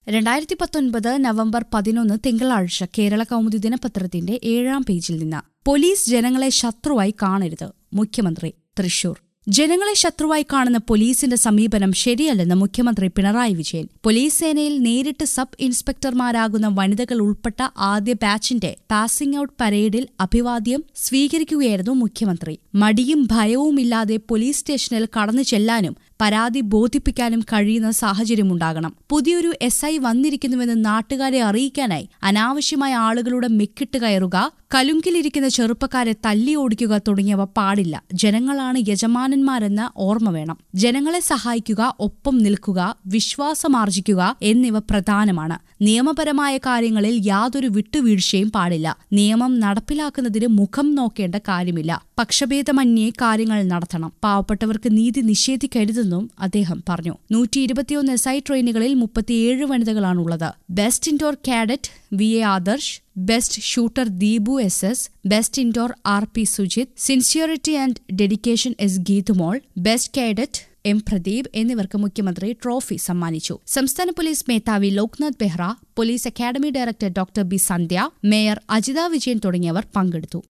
രണ്ടായിരത്തി പത്തൊൻപത് നവംബർ പതിനൊന്ന് തിങ്കളാഴ്ച കേരള കൗമുദി ദിനപത്രത്തിന്റെ ഏഴാം പേജിൽ നിന്ന് പോലീസ് ജനങ്ങളെ ശത്രുവായി കാണരുത് മുഖ്യമന്ത്രി തൃശൂർ ജനങ്ങളെ ശത്രുവായി കാണുന്ന പോലീസിന്റെ സമീപനം ശരിയല്ലെന്ന് മുഖ്യമന്ത്രി പിണറായി വിജയൻ പോലീസ് സേനയിൽ നേരിട്ട് സബ് ഇൻസ്പെക്ടർമാരാകുന്ന വനിതകൾ ഉൾപ്പെട്ട ആദ്യ ബാച്ചിന്റെ പാസിംഗ് ഔട്ട് പരേഡിൽ അഭിവാദ്യം സ്വീകരിക്കുകയായിരുന്നു മുഖ്യമന്ത്രി മടിയും ഭയവുമില്ലാതെ പോലീസ് സ്റ്റേഷനിൽ കടന്നു ചെല്ലാനും പരാതി ബോധിപ്പിക്കാനും കഴിയുന്ന സാഹചര്യമുണ്ടാകണം പുതിയൊരു എസ് ഐ വന്നിരിക്കുന്നുവെന്ന് നാട്ടുകാരെ അറിയിക്കാനായി അനാവശ്യമായ ആളുകളുടെ മെക്കിട്ട് കയറുക കലുങ്കിലിരിക്കുന്ന ചെറുപ്പക്കാരെ തല്ലി ഓടിക്കുക തുടങ്ങിയവ പാടില്ല ജനങ്ങളാണ് യജമാനന്മാരെന്ന ഓർമ്മ വേണം ജനങ്ങളെ സഹായിക്കുക ഒപ്പം നിൽക്കുക വിശ്വാസമാർജിക്കുക എന്നിവ പ്രധാനമാണ് നിയമപരമായ കാര്യങ്ങളിൽ യാതൊരു വിട്ടുവീഴ്ചയും പാടില്ല നിയമം നടപ്പിലാക്കുന്നതിന് മുഖം നോക്കേണ്ട കാര്യമില്ല പക്ഷഭേദമന്യേ കാര്യങ്ങൾ നടത്തണം പാവപ്പെട്ടവർക്ക് നീതി നിഷേധിക്കരുതെന്നും അദ്ദേഹം പറഞ്ഞു നൂറ്റി ഇരുപത്തിയൊന്ന് എസ് ഐ ട്രെയിനുകളിൽ മുപ്പത്തിയേഴ് വനിതകളാണുള്ളത് best indoor cadet V A Adarsh best shooter Deepu S S best indoor R P Sujith sincerity and dedication S Geethumol best cadet M Pradeep എന്നിവർക്ക് മുഖ്യമന്ത്രി ട്രോഫി സമ്മാനിച്ചു സംസ്ഥാന പോലീസ് മേധാവി Loknath Behera police academy director doctor B Sandhya mayor Ajitha Vijayan തുടങ്ങിയവർ പങ്കെടുത്തു